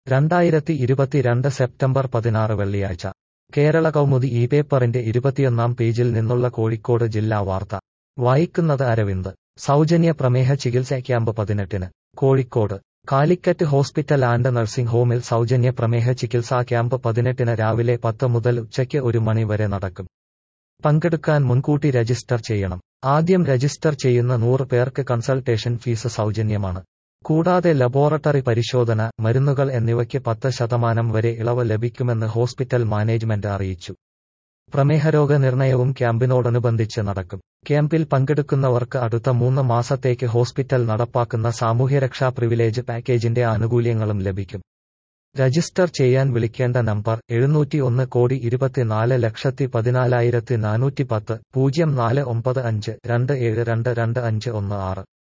രണ്ടായിരത്തി ഇരുപത്തിരണ്ട് സെപ്റ്റംബർ പതിനാറ് വെള്ളിയാഴ്ച കേരള കൗമുദി ഈ പേപ്പറിന്റെ ഇരുപത്തിയൊന്നാം പേജിൽ നിന്നുള്ള കോഴിക്കോട് ജില്ലാ വാർത്ത വായിക്കുന്നത് അരവിന്ദ് സൗജന്യ പ്രമേഹ ചികിത്സ ക്യാമ്പ് പതിനെട്ടിന് Kozhikode Calicut hospital and nursing ഹോമിൽ സൗജന്യ പ്രമേഹ ചികിത്സാ ക്യാമ്പ് പതിനെട്ടിന് രാവിലെ പത്ത് മുതൽ ഉച്ചയ്ക്ക് ഒരു മണി വരെ നടക്കും പങ്കെടുക്കാൻ മുൻകൂട്ടി രജിസ്റ്റർ ചെയ്യണം ആദ്യം രജിസ്റ്റർ ചെയ്യുന്ന നൂറ് പേർക്ക് കൺസൾട്ടേഷൻ ഫീസ് സൗജന്യമാണ് കൂടാതെ ലബോറട്ടറി പരിശോധന മരുന്നുകൾ എന്നിവയ്ക്ക് പത്ത് ശതമാനം വരെ ഇളവ് ലഭിക്കുമെന്ന് ഹോസ്പിറ്റൽ മാനേജ്മെന്റ് അറിയിച്ചു പ്രമേഹരോഗ നിർണയവും ക്യാമ്പിനോടനുബന്ധിച്ച് നടക്കും ക്യാമ്പിൽ പങ്കെടുക്കുന്നവർക്ക് അടുത്ത മൂന്ന് മാസത്തേക്ക് ഹോസ്പിറ്റൽ നടപ്പാക്കുന്ന സാമൂഹ്യരക്ഷാ പ്രിവിലേജ് പാക്കേജിന്റെ ആനുകൂല്യങ്ങളും ലഭിക്കും രജിസ്റ്റർ ചെയ്യാൻ വിളിക്കേണ്ട നമ്പർ എഴുന്നൂറ്റി ഒന്ന് കോടി ഇരുപത്തിനാല് ലക്ഷത്തി പതിനാലായിരത്തി നാനൂറ്റി പത്ത് പൂജ്യം നാല് ഒമ്പത് അഞ്ച് രണ്ട് ഏഴ് രണ്ട് രണ്ട് അഞ്ച് ഒന്ന് ആറ്